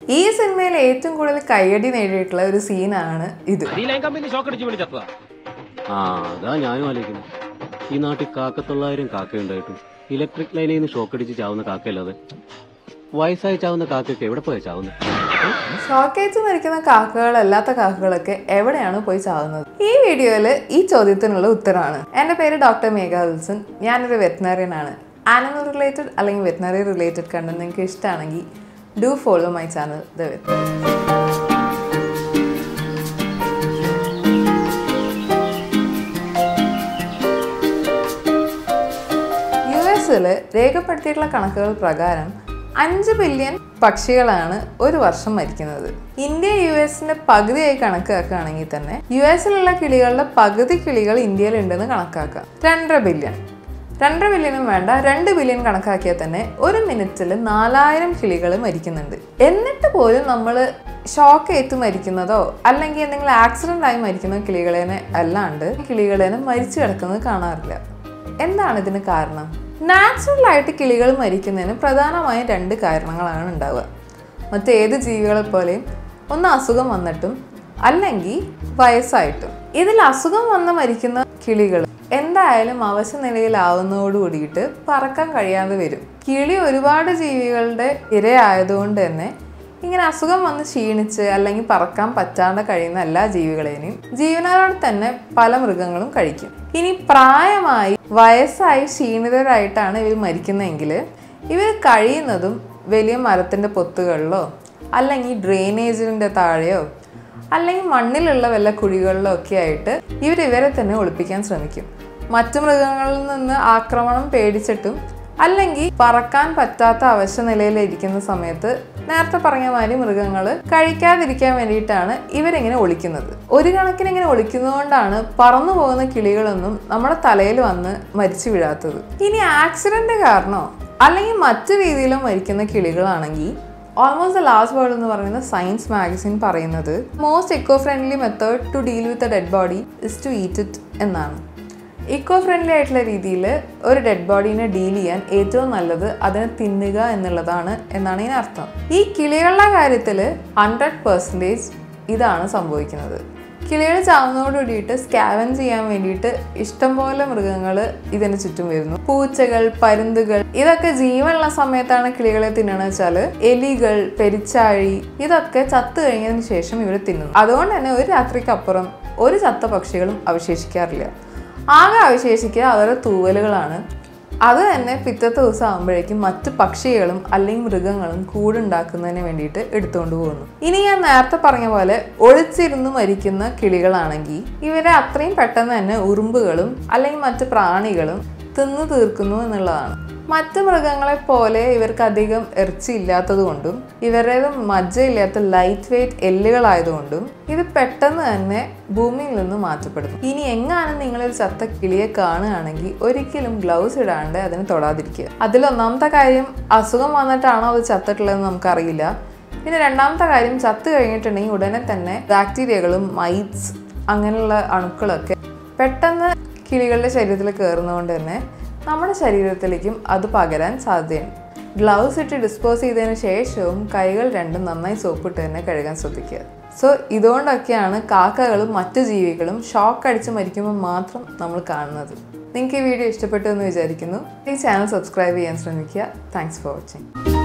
ഈ സിനിമയിൽ ഏറ്റവും കൂടുതൽ കയ്യടി നേടിയിട്ടുള്ള ഒരു സീനാണ് ഇത് ഈ ലൈൻ കമ്പനി ഷോക്ക് അടിച്ച് വിളിച്ചതാ ആ അതാ ഞാനും ആലോചിക്കുന്നു ഈ നാട്ടിൽ കാക്കത്തൊള്ളായിരം കാക്കയുണ്ടായിട്ടും ഇലക്ട്രിക് ലൈനിൽ നിന്ന് ഷോക്ക് അടിച്ച് ചാവുന്ന കാക്കയല്ലാതെ വയസ്സായി ചാവുന്ന കാക്കയ്ക്ക് എവിടെ പോയാ ചാവുന്നത് ഷോക്കേറ്റ് മരിക്കുന്ന കാക്കകളല്ലാത്ത കാക്കകളൊക്കെ എവിടെയാണ് പോയി ചാവുന്നത് ഈ വീഡിയോയിൽ ഈ ചോദ്യത്തിനുള്ള ഉത്തരമാണ് എൻ്റെ പേര് ഡോക്ടർ മേഘ വിൽസൺ ഞാനൊരു വെറ്റിനറിയൻ ആണ് ആനിമൽ റിലേറ്റഡ് അല്ലെങ്കിൽ വെറ്റിനറി റിലേറ്റഡ് കണ്ടന്റ് നിങ്ങൾക്ക് ഇഷ്ടമാണെങ്കിൽ do follow my channel the vet യു എസിൽ രേഖപ്പെടുത്തിയിട്ടുള്ള കണക്കുകൾ പ്രകാരം അഞ്ച് ബില്യൺ പക്ഷികളാണ് ഒരു വർഷം മരിക്കുന്നത് ഇന്ത്യ യു എസിന്റെ പകുതിയായി കണക്കാക്കുകയാണെങ്കിൽ തന്നെ യു എസിലുള്ള കിളികളുടെ പകുതി കിളികൾ ഇന്ത്യയിലുണ്ടെന്ന് കണക്കാക്കാം രണ്ടര ബില്യൺ രണ്ടര ബില്യണും വേണ്ട രണ്ട് ബില്യൺ കണക്കാക്കിയാൽ തന്നെ ഒരു മിനിറ്റിൽ നാലായിരം കിളികൾ മരിക്കുന്നുണ്ട് എന്നിട്ട് പോലും നമ്മൾ ഷോക്ക് ഏറ്റ് മരിക്കുന്നതോ അല്ലെങ്കിൽ എന്തെങ്കിലും ആക്സിഡന്റ് ആയി മരിക്കുന്ന കിളികളേനെ അല്ലാണ്ട് കിളികളേനെ മരിച്ചു കിടക്കുന്നത് കാണാറില്ല എന്താണ് ഇതിന് കാരണം നാച്ചുറൽ ആയിട്ട് കിളികൾ മരിക്കുന്നതിന് പ്രധാനമായും രണ്ട് കാരണങ്ങളാണ് ഉണ്ടാവുക മറ്റേത് ജീവികളെ പോലെയും ഒന്ന് അസുഖം വന്നിട്ടും അല്ലെങ്കിൽ വയസ്സായിട്ടും ഇതിൽ അസുഖം വന്ന് മരിക്കുന്ന കിളികൾ എന്തായാലും അവശ നിലയിലാവുന്നതോട് കൂടിയിട്ട് പറക്കാൻ കഴിയാതെ വരും കിളി ഒരുപാട് ജീവികളുടെ ഇരയായതുകൊണ്ട് തന്നെ ഇങ്ങനെ അസുഖം വന്ന് ക്ഷീണിച്ച് അല്ലെങ്കിൽ പറക്കാൻ പറ്റാണ്ട് കഴിയുന്ന എല്ലാ ജീവികളെയും ജീവനോടെ തന്നെ പല മൃഗങ്ങളും കഴിക്കും ഇനി പ്രായമായി വയസ്സായി ക്ഷീണിതരായിട്ടാണ് ഇവർ മരിക്കുന്നതെങ്കിൽ ഇവർ കഴിയുന്നതും വലിയ മരത്തിൻ്റെ പൊത്തുകളിലോ അല്ലെങ്കിൽ ഡ്രെയിനേജിൻ്റെ താഴെയോ അല്ലെങ്കിൽ മണ്ണിലുള്ള വല്ല കുഴികളിലോ ഒക്കെ ആയിട്ട് ഇവർ ഇവരെ തന്നെ ഒളിപ്പിക്കാൻ ശ്രമിക്കും മറ്റു മൃഗങ്ങളിൽ നിന്ന് ആക്രമണം പേടിച്ചിട്ടും അല്ലെങ്കിൽ പറക്കാൻ പറ്റാത്ത അവശ നിലയിലിരിക്കുന്ന സമയത്ത് നേരത്തെ പറഞ്ഞ മാതിരി മൃഗങ്ങൾ കഴിക്കാതിരിക്കാൻ വേണ്ടിയിട്ടാണ് ഇവരിങ്ങനെ ഒളിക്കുന്നത് ഒരു കണക്കിന് ഇങ്ങനെ ഒളിക്കുന്നതുകൊണ്ടാണ് പറന്നു പോകുന്ന കിളികളൊന്നും നമ്മുടെ തലയിൽ വന്ന് മരിച്ചു വീഴാത്തത് ഇനി ആക്സിഡന്റ് കാരണോ അല്ലെങ്കിൽ മറ്റു രീതിയിലോ മരിക്കുന്ന കിളികളാണെങ്കിൽ ഓൾമോസ്റ്റ് ദ ലാസ്റ്റ് വേർഡ് എന്ന് പറയുന്ന സയൻസ് മാഗസിൻ പറയുന്നത് most eco friendly method to deal with a dead body is to eat it എന്നാണ് ഇക്കോ ഫ്രണ്ട്ലി ആയിട്ടുള്ള രീതിയിൽ ഒരു ഡെഡ് ബോഡീനെ ഡീൽ ചെയ്യാൻ ഏറ്റവും നല്ലത് അതിനെ തിന്നുക എന്നുള്ളതാണ് എന്നാണ് ഇതിനർത്ഥം ഈ കിളികളുടെ കാര്യത്തിൽ ഹൺഡ്രഡ് പെർസെൻറ്റേജ് ഇതാണ് സംഭവിക്കുന്നത് കിളികൾ ചാവുന്നതോട് കൂടിയിട്ട് സ്കാവൻ ചെയ്യാൻ വേണ്ടിയിട്ട് ഇഷ്ടംപോലെ മൃഗങ്ങൾ ഇതിന് ചുറ്റും വരുന്നു പൂച്ചകൾ പരുന്തുകൾ ഇതൊക്കെ ജീവനുള്ള സമയത്താണ് കിളികളെ തിന്നണമെന്ന് വെച്ചാൽ എലികൾ പെരിച്ചാഴി ഇതൊക്കെ ചത്തു കഴിഞ്ഞതിന് ശേഷം ഇവർ തിന്നുന്നു അതുകൊണ്ട് തന്നെ ഒരു രാത്രിക്കപ്പുറം ഒരു ചത്ത പക്ഷികളും അവശേഷിക്കാറില്ല ആകെ അവശേഷിക്കുക അവരുടെ തൂവലുകളാണ് അത് തന്നെ പിറ്റത്തെ ദിവസം ആകുമ്പോഴേക്കും മറ്റു പക്ഷികളും അല്ലെങ്കിൽ മൃഗങ്ങളും കൂടുണ്ടാക്കുന്നതിന് വേണ്ടിയിട്ട് എടുത്തുകൊണ്ട് പോകുന്നു ഇനി ഞാൻ നേരത്തെ പറഞ്ഞ പോലെ ഒളിച്ചിരുന്ന് മരിക്കുന്ന കിളികളാണെങ്കിൽ ഇവരെ അത്രയും പെട്ടെന്ന് തന്നെ ഉറുമ്പുകളും അല്ലെങ്കിൽ മറ്റു പ്രാണികളും തിന്നു തീർക്കുന്നു എന്നുള്ളതാണ് മറ്റു മൃഗങ്ങളെ പോലെ ഇവർക്ക് അധികം ഇറച്ചി ഇല്ലാത്തത് കൊണ്ടും ഇവരുടേത് മജ്ജയില്ലാത്ത ലൈറ്റ് വെയിറ്റ് എല്ലുകളായതുകൊണ്ടും ഇത് പെട്ടെന്ന് തന്നെ ഭൂമിയിൽ നിന്ന് മാറ്റപ്പെടുന്നു ഇനി എങ്ങാനും നിങ്ങളൊരു ചത്ത കിളിയെ കാണുകയാണെങ്കിൽ ഒരിക്കലും ഗ്ലൗസ് ഇടാണ്ട് അതിനെ തൊടാതിരിക്കുക അതിൽ ഒന്നാമത്തെ കാര്യം അസുഖം വന്നിട്ടാണോ അത് ചത്തിട്ടുള്ളതെന്ന് നമുക്കറിയില്ല പിന്നെ രണ്ടാമത്തെ കാര്യം ചത്ത് കഴിഞ്ഞിട്ടുണ്ടെങ്കിൽ ഉടനെ തന്നെ ബാക്ടീരിയകളും മൈറ്റ്സ് അങ്ങനെയുള്ള അണുക്കളൊക്കെ പെട്ടെന്ന് കിളികളുടെ ശരീരത്തിൽ കയറുന്നതുകൊണ്ട് തന്നെ നമ്മുടെ ശരീരത്തിലേക്കും അത് പകരാൻ സാധ്യതയുണ്ട് ഗ്ലൗസ് ഇട്ട് ഡിസ്പോസ് ചെയ്തതിന് ശേഷവും കൈകൾ രണ്ടും നന്നായി സോപ്പിട്ട് തന്നെ കഴുകാൻ ശ്രദ്ധിക്കുക സോ ഇതുകൊണ്ടൊക്കെയാണ് കാക്കകളും മറ്റു ജീവികളും ഷോക്ക് അടിച്ച് മരിക്കുമ്പോൾ മാത്രം നമ്മൾ കാണുന്നത് നിങ്ങൾക്ക് ഈ വീഡിയോ ഇഷ്ടപ്പെട്ടു എന്ന് വിചാരിക്കുന്നു ഈ ചാനൽ സബ്സ്ക്രൈബ് ചെയ്യാൻ ശ്രമിക്കുക താങ്ക്സ് ഫോർ വാച്ചിങ്